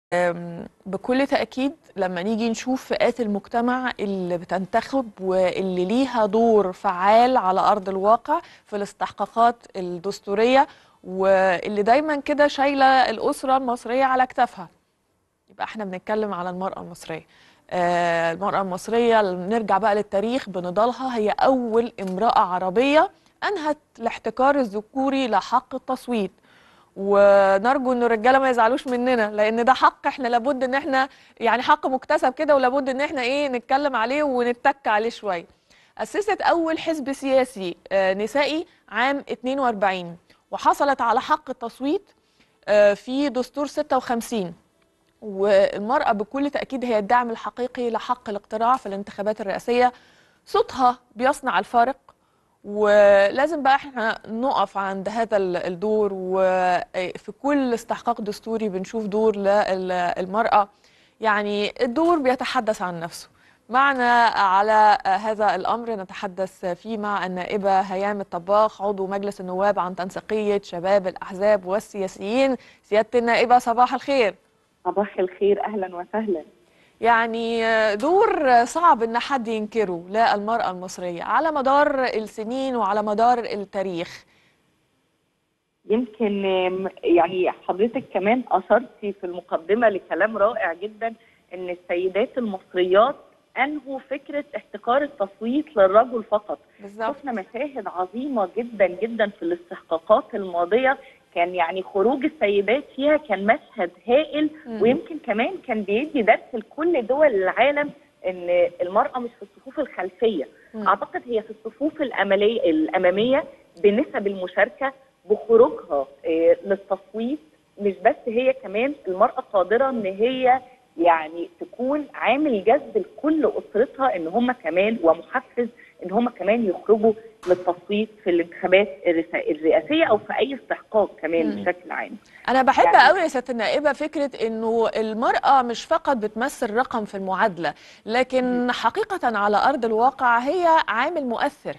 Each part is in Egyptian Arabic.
أم، بكل تأكيد لما نيجي نشوف فئات المجتمع اللي بتنتخب واللي ليها دور فعال على أرض الواقع في الاستحقاقات الدستورية واللي دايما كده شايلة الأسرة المصرية على كتافها يبقى احنا بنتكلم على المرأة المصرية آه، المرأة المصرية نرجع بقى للتاريخ بنضالها هي أول امرأة عربية أنهت الاحتكار الذكوري لحق التصويت ونرجو ان الرجاله ما يزعلوش مننا لان ده حق احنا لابد ان احنا يعني حق مكتسب كده ولابد ان احنا ايه نتكلم عليه ونتك عليه شويه اسست اول حزب سياسي آه، نسائي عام 42 وحصلت على حق التصويت آه، في دستور 56 والمرأة بكل تأكيد هي الدعم الحقيقي لحق الاقتراع في الانتخابات الرئاسية صوتها بيصنع الفارق ولازم بقى احنا نقف عند هذا ال- الدور وفي كل استحقاق دستوري بنشوف دور للمرأة يعني الدور بيتحدث عن نفسه معنا على هذا الأمر نتحدث فيه مع النائبة هيام الطباخ عضو مجلس النواب عن تنسيقية شباب الأحزاب والسياسيين سيادة النائبة صباح الخير صباح الخير اهلا وسهلا يعني دور صعب ان حد ينكره للمرأة المصرية على مدار السنين وعلى مدار التاريخ يمكن آم، يعني حضرتك كمان اشرتي في المقدمه لكلام رائع جدا ان السيدات المصريات انهوا فكره احتكار التصويت للرجل فقط بالظبط شفنا مشاهد عظيمه جدا جدا في الاستحقاقات الماضيه كان يعني خروج السيدات فيها كان مشهد هائل مم. ويمكن كمان كان بيدي درس لكل دول العالم ان المراه مش في الصفوف الخلفيه مم. اعتقد هي في الصفوف الاماميه الاماميه بنسب المشاركه بخروجها آه، للتصويت مش بس هي كمان المراه قادره ان هي يعني تكون عامل جذب لكل اسرتها ان هم كمان ومحفز ان هم كمان يخرجوا للتصويت في الانتخابات الرسا- الرئاسيه او في اي استحقاق كمان مم. بشكل عام. انا بحب يعني- قوي يا سياده النائبه فكره انه المراه مش فقط بتمثل رقم في المعادله لكن حقيقه على ارض الواقع هي عامل مؤثر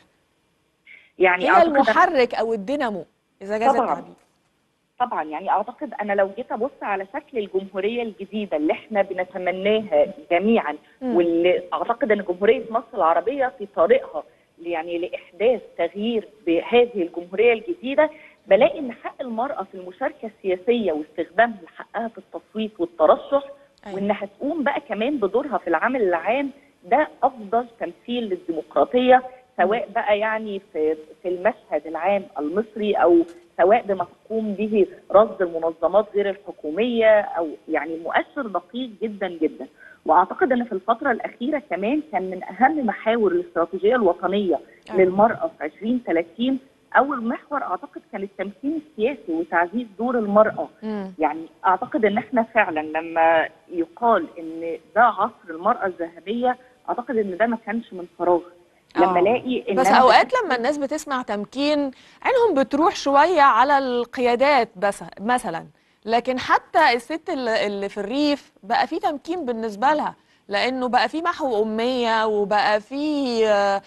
يعني هي أعتقد أنا- المحرك او الدينامو اذا جاز طبعاً. التعبير طبعا يعني اعتقد انا لو جيت ابص على شكل الجمهوريه الجديده اللي احنا بنتمناها جميعا مم. واللي اعتقد ان جمهوريه مصر العربيه في طريقها يعني لاحداث تغيير بهذه الجمهوريه الجديده بلاقي ان حق المراه في المشاركه السياسيه واستخدامها لحقها في التصويت والترشح أيوة. وانها تقوم بقى كمان بدورها في العمل العام ده افضل تمثيل للديمقراطيه سواء بقى يعني في في المشهد العام المصري او سواء بما تقوم به رصد المنظمات غير الحكوميه او يعني مؤشر دقيق جدا جدا واعتقد ان في الفتره الاخيره كمان كان من اهم محاور الاستراتيجيه الوطنيه أيوة. للمراه في 2030 اول محور اعتقد كان التمكين السياسي وتعزيز دور المراه مم. يعني اعتقد ان احنا فعلا لما يقال ان ده عصر المراه الذهبيه اعتقد ان ده ما كانش من فراغ لما آه. الاقي ان بس أنا اوقات بحس- لما الناس بتسمع تمكين عينهم بتروح شويه على القيادات بس مثلا لكن حتى الست اللي اللي في الريف بقى في تمكين بالنسبه لها لانه بقى في محو اميه وبقى في آه،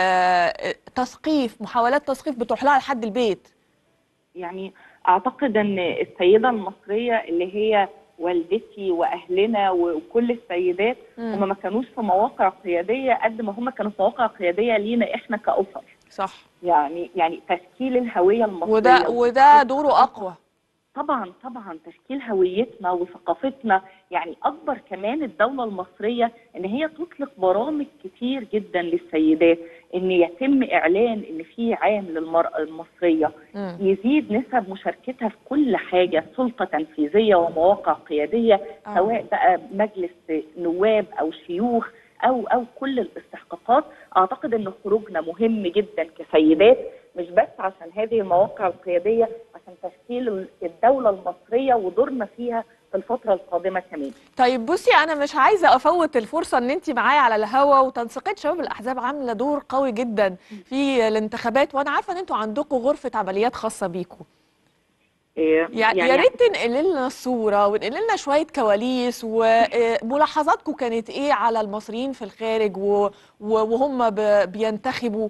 آه، تثقيف محاولات تثقيف بتروح لها لحد البيت يعني اعتقد ان السيده المصريه اللي هي والدتي واهلنا وكل السيدات مم. هم ما كانوش في مواقع قياديه قد ما هم كانوا في مواقع قياديه لينا احنا كاسر صح يعني يعني تشكيل الهويه المصريه وده وده دوره اقوى طبعا طبعا تشكيل هويتنا وثقافتنا يعني اكبر كمان الدوله المصريه ان هي تطلق برامج كتير جدا للسيدات ان يتم اعلان ان في عام للمراه المصريه مم. يزيد نسب مشاركتها في كل حاجه سلطه تنفيذيه ومواقع قياديه آه. سواء بقى مجلس نواب او شيوخ او او كل الاستحقاقات اعتقد ان خروجنا مهم جدا كسيدات مش بس عشان هذه المواقع القياديه عشان تشكيل الدوله المصريه ودورنا فيها في الفتره القادمه كمان طيب بصي انا مش عايزه افوت الفرصه ان انت معايا على الهوا وتنسيقيه شباب الاحزاب عامله دور قوي جدا في الانتخابات وانا عارفه ان انتوا عندكم غرفه عمليات خاصه بيكم إيه، يعني يا ريت تنقل لنا الصوره وانقل لنا شويه كواليس وملاحظاتكم كانت ايه على المصريين في الخارج و- و- وهم ب- بينتخبوا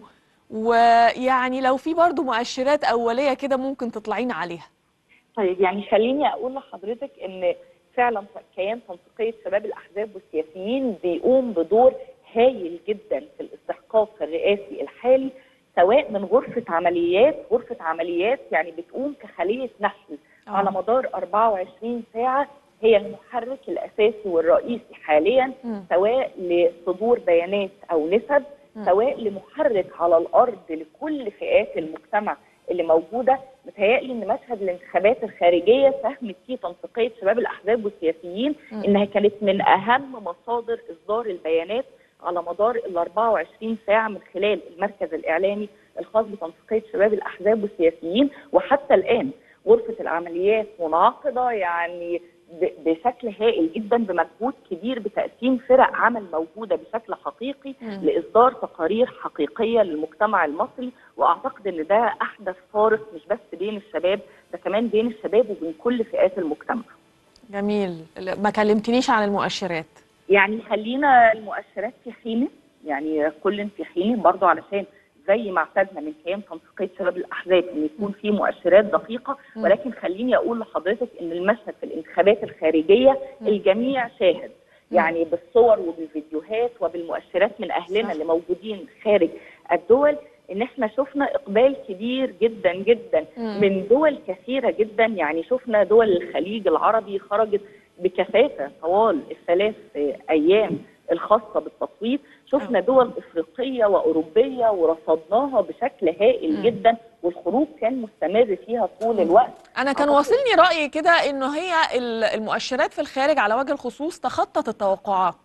ويعني لو في برضو مؤشرات اوليه كده ممكن تطلعين عليها طيب يعني خليني اقول لحضرتك ان فعلا كيان تنسيقيه شباب الاحزاب والسياسيين بيقوم بدور هايل جدا في الاستحقاق الرئاسي الحالي سواء من غرفه عمليات غرفه عمليات يعني بتقوم كخليه نحل آه. على مدار 24 ساعه هي المحرك الاساسي والرئيسي حاليا مم. سواء لصدور بيانات او نسب مم. سواء لمحرك على الارض لكل فئات المجتمع اللي موجوده متهيألي ان مشهد الانتخابات الخارجيه ساهمت فيه تنسيقيه شباب الاحزاب والسياسيين مم. انها كانت من اهم مصادر اصدار البيانات على مدار ال 24 ساعه من خلال المركز الاعلامي الخاص بتنسيقيه شباب الاحزاب والسياسيين وحتى الان غرفه العمليات منعقده يعني ب- بشكل هائل جدا بمجهود كبير بتقسيم فرق عمل موجوده بشكل حقيقي مم. لاصدار تقارير حقيقيه للمجتمع المصري واعتقد ان ده احدث فارق مش بس بين الشباب ده كمان بين الشباب وبين كل فئات المجتمع. جميل ما كلمتنيش عن المؤشرات يعني خلينا المؤشرات في حينه يعني كل في حينه برضه علشان زي ما اعتدنا من كيان تنسيقيه شباب الاحزاب ان يكون في مؤشرات دقيقه مم. ولكن خليني اقول لحضرتك ان المشهد في الانتخابات الخارجيه مم. الجميع شاهد مم. يعني بالصور وبالفيديوهات وبالمؤشرات من اهلنا صح. اللي موجودين خارج الدول ان احنا شفنا اقبال كبير جدا جدا مم. من دول كثيره جدا يعني شفنا دول الخليج العربي خرجت بكثافه طوال الثلاث ايام الخاصه بالتصويت شفنا دول افريقيه واوروبيه ورصدناها بشكل هائل مم. جدا والخروج كان مستمر فيها طول الوقت انا كان أعتقد- واصلني راي كده انه هي ال- المؤشرات في الخارج على وجه الخصوص تخطت التوقعات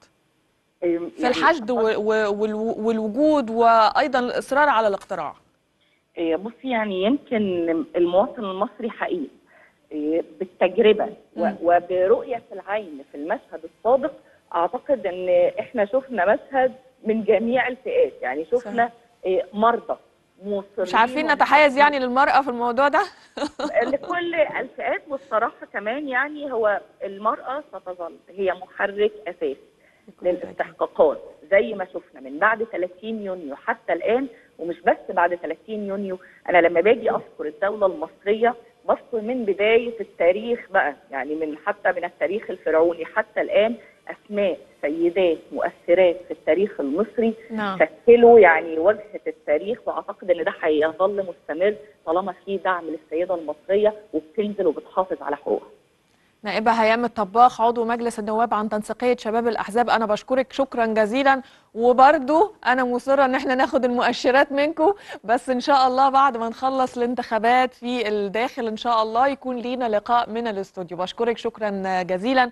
في الحشد و- و- والو- والوجود وايضا الاصرار على الاقتراع إيه، بصي يعني يمكن المواطن المصري حقيقي إيه، بالتجربه و- مم. وبرؤيه العين في المشهد السابق اعتقد ان احنا شفنا مشهد من جميع الفئات يعني شفنا إيه، مرضى مصرين مش عارفين نتحيز يعني للمراه في الموضوع ده لكل الفئات والصراحه كمان يعني هو المراه ستظل هي محرك اساسي للاستحقاقات زي ما شفنا من بعد 30 يونيو حتى الان ومش بس بعد 30 يونيو انا لما باجي اذكر الدوله المصريه بذكر من بدايه التاريخ بقى يعني من حتى من التاريخ الفرعوني حتى الان اسماء سيدات مؤثرات في التاريخ المصري نعم شكلوا يعني وجهه التاريخ واعتقد ان ده هيظل مستمر طالما في دعم للسيده المصريه وبتنزل وبتحافظ على حقوقها نائبة هيام الطباخ عضو مجلس النواب عن تنسيقية شباب الأحزاب أنا بشكرك شكرا جزيلا وبرضو أنا مصرة إن احنا ناخد المؤشرات منكم بس إن شاء الله بعد ما نخلص الانتخابات في الداخل إن شاء الله يكون لينا لقاء من الاستوديو بشكرك شكرا جزيلا